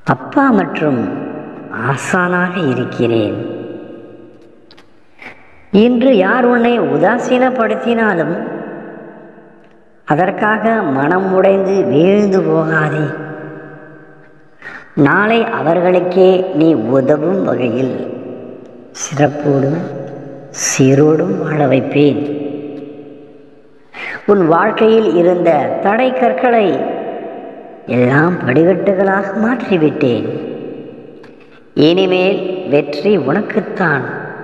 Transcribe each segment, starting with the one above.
அப்பா மற்றும் ஆசானாக இருக்கிறேன் இன்று யார் உன்னை உதாசீனப்படுத்தினாலும் அதற்காக மனம் உடைந்து வீழ்ந்து போகாதே நாளை அவர்களுக்கே நீ உதவும் வகையில் சிறப்போடும் சீரோடும் வாழ வைப்பேன் உன் வாழ்க்கையில் இருந்த தடை கற்களை எல்லாம் படிகட்டுகளாக மாற்றிவிட்டேன் இனிமேல் வெற்றி உனக்குத்தான்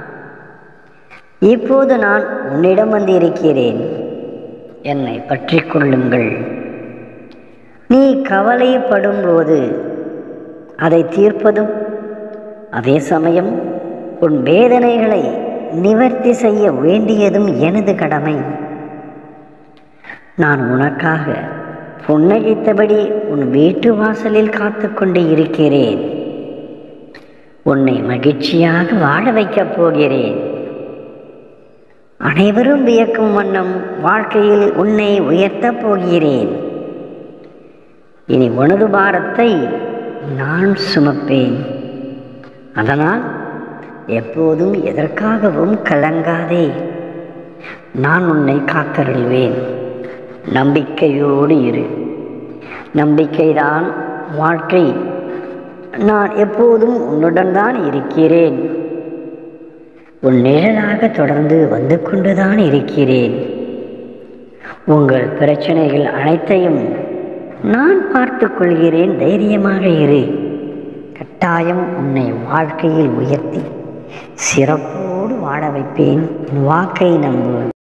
இப்போது நான் உன்னிடம் வந்திருக்கிறேன் என்னை பற்றி கொள்ளுங்கள் நீ கவலைப்படும் போது அதை தீர்ப்பதும் அதே சமயம் உன் வேதனைகளை நிவர்த்தி செய்ய வேண்டியதும் எனது கடமை நான் உனக்காக புன்னகைத்தபடி உன் வீட்டு வாசலில் காத்து கொண்டு இருக்கிறேன் உன்னை மகிழ்ச்சியாக வாழ வைக்கப் போகிறேன் அனைவரும் வியக்கும் வண்ணம் வாழ்க்கையில் உன்னை உயர்த்தப் போகிறேன் இனி உனது பாரத்தை நான் சுமப்பேன் அதனால் எப்போதும் எதற்காகவும் கலங்காதே நான் உன்னை காத்தருள்வேன் நம்பிக்கையோடு இரு நம்பிக்கைதான் வாழ்க்கை நான் எப்போதும் உன்னுடன் தான் இருக்கிறேன் உன் நிழலாக தொடர்ந்து வந்து கொண்டுதான் இருக்கிறேன் உங்கள் பிரச்சனைகள் அனைத்தையும் நான் பார்த்து கொள்கிறேன் தைரியமாக இரு கட்டாயம் உன்னை வாழ்க்கையில் உயர்த்தி சிறப்போடு வாழ வைப்பேன் என் வாக்கை நம்பு